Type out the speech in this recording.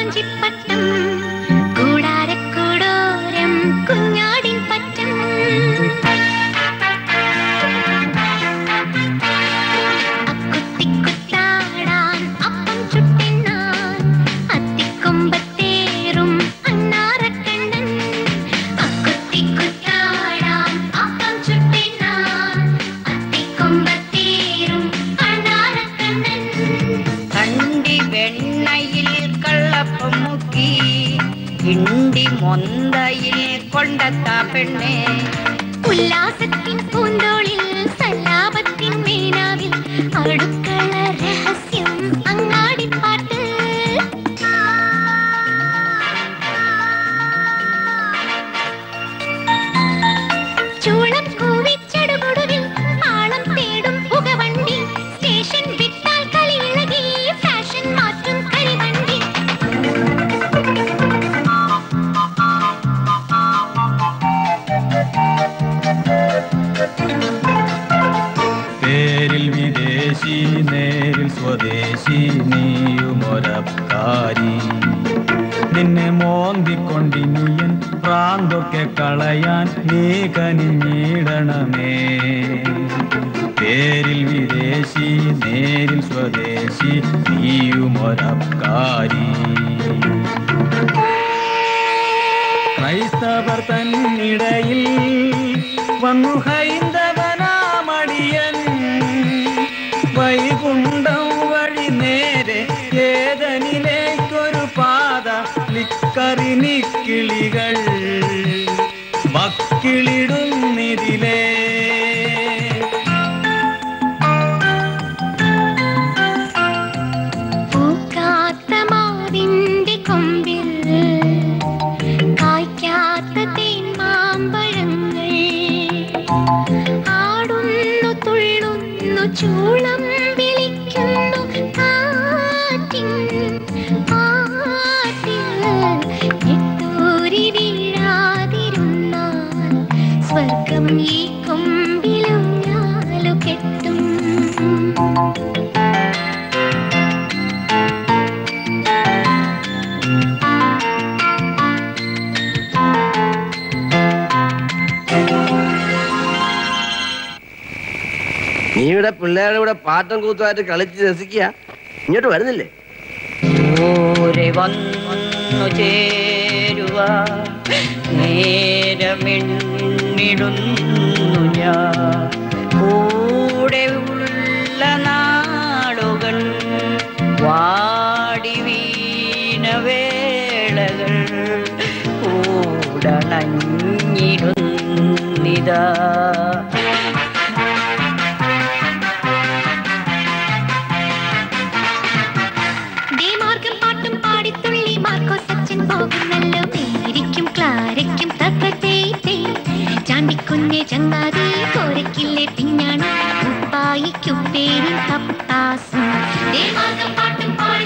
വഞ്ചിപ്പട്ടം കൂടാരക്കൂടോരം കുഞ്ഞാടിൻ പറ്റം അക്കുത്തിക്കുത്താടാൻ അപ്പം ചുട്ടിനാൻ അത്തിക്കൊമ്പത്തേറും അണ്ണാറക്കണ്ണൻ അക്കുത്തിക്കുത്താടാൻ അപ്പം ചുട്ടിനാൻ അത്തിക്കൊമ്പത്തേറും അണ്ണാറക്കണ്ണൻ കണ്ടി വെണ്ണയിൽ കള്ളപ്പം മുക്കി കിണ്ടി മൊന്തയിൽ കൊണ്ടെത്താ പെണ്ണേ ഉല്ലാസത്തിൻ പൂന്തോളിൽ സല്ലാപത്തിൻ മേനാവിൽ അടുക്കള രഹസ്യം അങ്ങാടിപ്പാട്ട് ചൂളം കൂവിച്ചടുകൊടുവിൽ ആളം തേടും പുകവണ്ടി സ്റ്റേഷൻ വിട്ടാൽ കളി ഇളകി ഫാഷൻ മാറ്റും കരിവണ്ടി പേരിൽ വിദേശി നേരിൽ സ്വദേശി നീയുമൊരക്കാരി നിന്നെ മോന്തിക്കൊണ്ടിനിയൻ പ്രാന്തൊക്കെ കളയാൻ നീ കനിഞ്ഞിടണമേ പേരിൽ വിദേശി നേരിൽ സ്വദേശി നീയുമൊരക്കാരി ക്രൈസ്തവർ തന്നിടയിൽ വന്നു ഹൈന്ദവനാമടിയൻ വൈകുണ്ഠം വഴി നേരെ ഏതനിലേക്കൊരു പാത ലിക്കറിനി കിളികൾ മക്കിളിടുന്നിതിലേ പൂക്കാത്ത മാവിന്റെ കൊമ്പിൽ കായ്ക്കാത്ത തേന്മാമ്പഴങ്ങൾ ആടുന്നു തുള്ളുന്നു ചൂളം വിളിക്കുന്നു കാറ്റിൻ പാട്ടിൽ ഞെട്ടൂരി വീഴാതിരുന്നാൽ സ്വർഗം ഈ കൊമ്പിലുഞ്ഞാലു കെട്ടും നീ ഇവിടെ പിള്ളേരുടെ കൂടെ പാട്ടം കൂത്തുമായിട്ട് കളിച്ച് രസിക്കുക ഇങ്ങോട്ട് വരുന്നില്ലേ ഊരെ വന്നു ചേരുവ നേരമെണ്ണിടുന്നു ഞാൻ കൂടെ ഉള്ള നാളുകൾ വാടി വീണ വേളകൾ കൂടണഞ്ഞിടുന്നിതാ ദേ മാർഗം പാട്ടും പാടിത്തുള്ളി മാർക്കോ സച്ചിൻ പോകുന്നല്ലോ പേരിക്കും ക്ലാരയ്ക്കും തപ്പത്തേത്തേ ചാണ്ടിക്കുഞ്ഞെ ചങ്ങാതി കോരക്കില്ലേ പിഞ്ഞാണ് ഉപ്പായിക്കുപ്പേരും തപ്പാസും ദേ മാർഗം പാട്ടും പാടി